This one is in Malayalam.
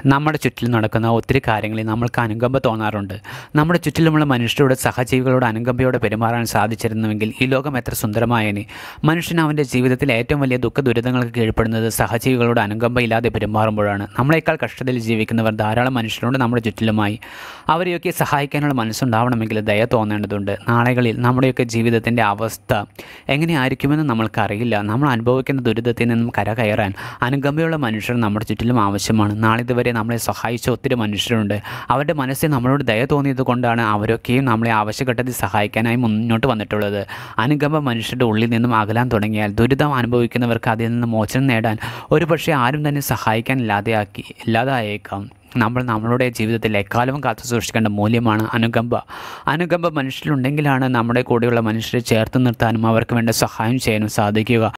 നമ്മുടെ ചുറ്റിലും നടക്കുന്ന ഒത്തിരി കാര്യങ്ങളിൽ നമ്മൾക്ക് അനുകമ്പ തോന്നാറുണ്ട് നമ്മുടെ ചുറ്റിലുമുള്ള മനുഷ്യരോട് സഹജീവികളോട് അനുകമ്പയോടെ പെരുമാറാൻ സാധിച്ചിരുന്നുവെങ്കിൽ ഈ ലോകം എത്ര സുന്ദരമായേനെ മനുഷ്യൻ അവൻ്റെ ജീവിതത്തിൽ ഏറ്റവും വലിയ ദുഃഖ ദുരിതങ്ങൾക്ക് കീഴ്പ്പെടുന്നത് സഹജീവികളോട് അനുകമ്പയില്ലാതെ പെരുമാറുമ്പോഴാണ് നമ്മളെക്കാൾ കഷ്ടതയിൽ ജീവിക്കുന്നവർ ധാരാളം മനുഷ്യരോട് നമ്മുടെ ചുറ്റിലുമായി അവരെയൊക്കെ സഹായിക്കാനുള്ള മനസ്സുണ്ടാവണമെങ്കിൽ ദയ തോന്നേണ്ടതുണ്ട് നാളുകളിൽ നമ്മുടെയൊക്കെ ജീവിതത്തിൻ്റെ അവസ്ഥ എങ്ങനെയായിരിക്കുമെന്ന് നമ്മൾക്കറിയില്ല നമ്മൾ അനുഭവിക്കുന്ന ദുരിതത്തിൽ നിന്നും കരകയറാൻ അനുകമ്പയുള്ള മനുഷ്യർ നമ്മുടെ ചുറ്റിലും ആവശ്യമാണ് നാളിതുവരെ നമ്മളെ സഹായിച്ച ഒത്തിരി മനുഷ്യരുണ്ട് അവരുടെ മനസ്സിൽ നമ്മളോട് ദയ തോന്നിയത് കൊണ്ടാണ് അവരൊക്കെയും നമ്മളെ ആവശ്യഘട്ടത്തിൽ സഹായിക്കാനായി മുന്നോട്ട് വന്നിട്ടുള്ളത് അനുകമ്പ മനുഷ്യരുടെ ഉള്ളിൽ നിന്നും അകലാൻ തുടങ്ങിയാൽ ദുരിതം അനുഭവിക്കുന്നവർക്ക് അതിൽ നിന്ന് മോചനം നേടാൻ ഒരുപക്ഷെ ആരും തന്നെ സഹായിക്കാൻ ഇല്ലാതെയാക്കി ഇല്ലാതായേക്കാം നമ്മൾ നമ്മളുടെ ജീവിതത്തിൽ എക്കാലവും കാത്തു സൂക്ഷിക്കേണ്ട മൂല്യമാണ് അനുകമ്പ അനുകമ്പ മനുഷ്യരിലുണ്ടെങ്കിലാണ് നമ്മുടെ കൂടെയുള്ള മനുഷ്യരെ ചേർത്ത് നിർത്താനും അവർക്ക് വേണ്ട സഹായം ചെയ്യാനും സാധിക്കുക